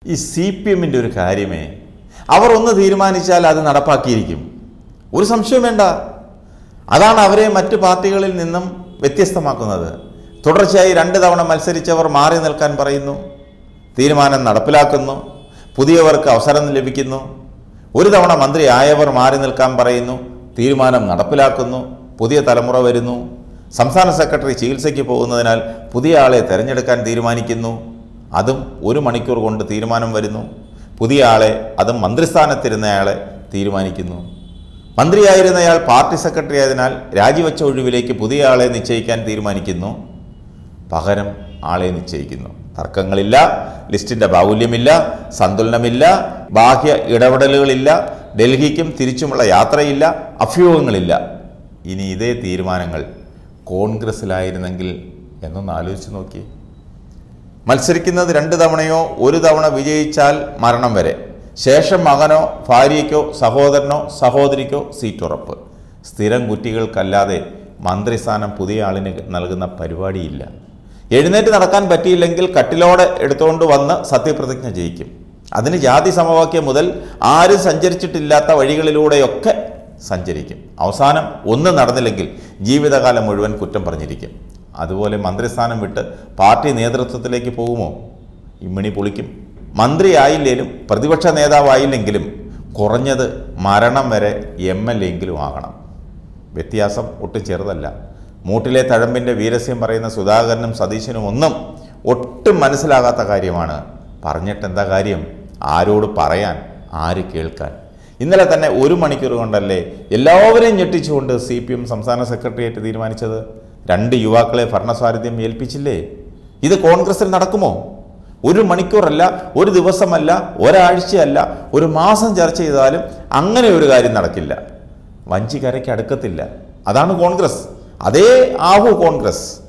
ഈ C P എമ്മിൻ്റെ ഒരു കാര്യമേ അവർ ഒന്ന് തീരുമാനിച്ചാൽ അത് നടപ്പാക്കിയിരിക്കും ഒരു സംശയവും വേണ്ട അതാണ് അവരെ മറ്റു പാർട്ടികളിൽ നിന്നും വ്യത്യസ്തമാക്കുന്നത് തുടർച്ചയായി രണ്ട് തവണ മത്സരിച്ചവർ മാറി നിൽക്കാൻ പറയുന്നു തീരുമാനം നടപ്പിലാക്കുന്നു പുതിയവർക്ക് അവസരം ലഭിക്കുന്നു ഒരു തവണ മന്ത്രി ആയവർ മാറി നിൽക്കാൻ പറയുന്നു തീരുമാനം നടപ്പിലാക്കുന്നു പുതിയ തലമുറ വരുന്നു സംസ്ഥാന സെക്രട്ടറി ചികിത്സയ്ക്ക് പോകുന്നതിനാൽ പുതിയ ആളെ തിരഞ്ഞെടുക്കാൻ തീരുമാനിക്കുന്നു അതും ഒരു മണിക്കൂർ കൊണ്ട് തീരുമാനം വരുന്നു പുതിയ ആളെ അതും മന്ത്രിസ്ഥാനത്തിരുന്നയാളെ തീരുമാനിക്കുന്നു മന്ത്രിയായിരുന്നയാൾ പാർട്ടി സെക്രട്ടറി ആയതിനാൽ രാജിവെച്ച ഒഴിവിലേക്ക് പുതിയ ആളെ നിശ്ചയിക്കാൻ തീരുമാനിക്കുന്നു പകരം ആളെ നിശ്ചയിക്കുന്നു തർക്കങ്ങളില്ല ലിസ്റ്റിൻ്റെ ബാഹുല്യമില്ല സന്തുലനമില്ല ബാഹ്യ ഇടപെടലുകളില്ല ഡൽഹിക്കും തിരിച്ചുമുള്ള യാത്രയില്ല അഭ്യൂഹങ്ങളില്ല ഇനി ഇതേ തീരുമാനങ്ങൾ കോൺഗ്രസ്സിലായിരുന്നെങ്കിൽ എന്നൊന്ന് ആലോചിച്ച് നോക്കി മത്സരിക്കുന്നത് രണ്ട് തവണയോ ഒരു തവണ വിജയിച്ചാൽ മരണം വരെ ശേഷം മകനോ ഭാര്യയ്ക്കോ സഹോദരനോ സഹോദരിക്കോ സീറ്റ് ഉറപ്പ് സ്ഥിരം കുറ്റികൾക്കല്ലാതെ മന്ത്രിസ്ഥാനം പുതിയ ആളിന് നൽകുന്ന പരിപാടിയില്ല എഴുന്നേറ്റ് നടക്കാൻ പറ്റിയില്ലെങ്കിൽ കട്ടിലോടെ എടുത്തുകൊണ്ട് വന്ന് സത്യപ്രതിജ്ഞ ചെയ്യിക്കും അതിന് ജാതി സമവാക്യം മുതൽ ആരും സഞ്ചരിച്ചിട്ടില്ലാത്ത വഴികളിലൂടെയൊക്കെ സഞ്ചരിക്കും അവസാനം ഒന്നും നടന്നില്ലെങ്കിൽ ജീവിതകാലം മുഴുവൻ കുറ്റം പറഞ്ഞിരിക്കും അതുപോലെ മന്ത്രിസ്ഥാനം വിട്ട് പാർട്ടി നേതൃത്വത്തിലേക്ക് പോകുമോ ഇമ്മിണി പൊളിക്കും മന്ത്രിയായില്ലേലും പ്രതിപക്ഷ നേതാവായില്ലെങ്കിലും കുറഞ്ഞത് മരണം വരെ എം എൽ എങ്കിലും ആകണം വ്യത്യാസം ഒട്ടും ചെറുതല്ല മൂട്ടിലെ തഴമ്പിൻ്റെ വീരസ്യം പറയുന്ന സുധാകരനും സതീശനും ഒന്നും ഒട്ടും മനസ്സിലാകാത്ത കാര്യമാണ് പറഞ്ഞിട്ട് എന്താ കാര്യം ആരോട് പറയാൻ ആര് കേൾക്കാൻ ഇന്നലെ തന്നെ ഒരു മണിക്കൂർ കൊണ്ടല്ലേ എല്ലാവരെയും ഞെട്ടിച്ചുകൊണ്ട് സി പി എം സംസ്ഥാന സെക്രട്ടേറിയറ്റ് തീരുമാനിച്ചത് രണ്ട് യുവാക്കളെ ഭരണസാരഥ്യം ഏൽപ്പിച്ചില്ലേ ഇത് കോൺഗ്രസിൽ നടക്കുമോ ഒരു മണിക്കൂറല്ല ഒരു ദിവസമല്ല ഒരാഴ്ചയല്ല ഒരു മാസം ചർച്ച ചെയ്താലും അങ്ങനെ ഒരു കാര്യം നടക്കില്ല വഞ്ചി കരയ്ക്ക് അടുക്കത്തില്ല അതാണ് കോൺഗ്രസ് അതേ ആഹു കോൺഗ്രസ്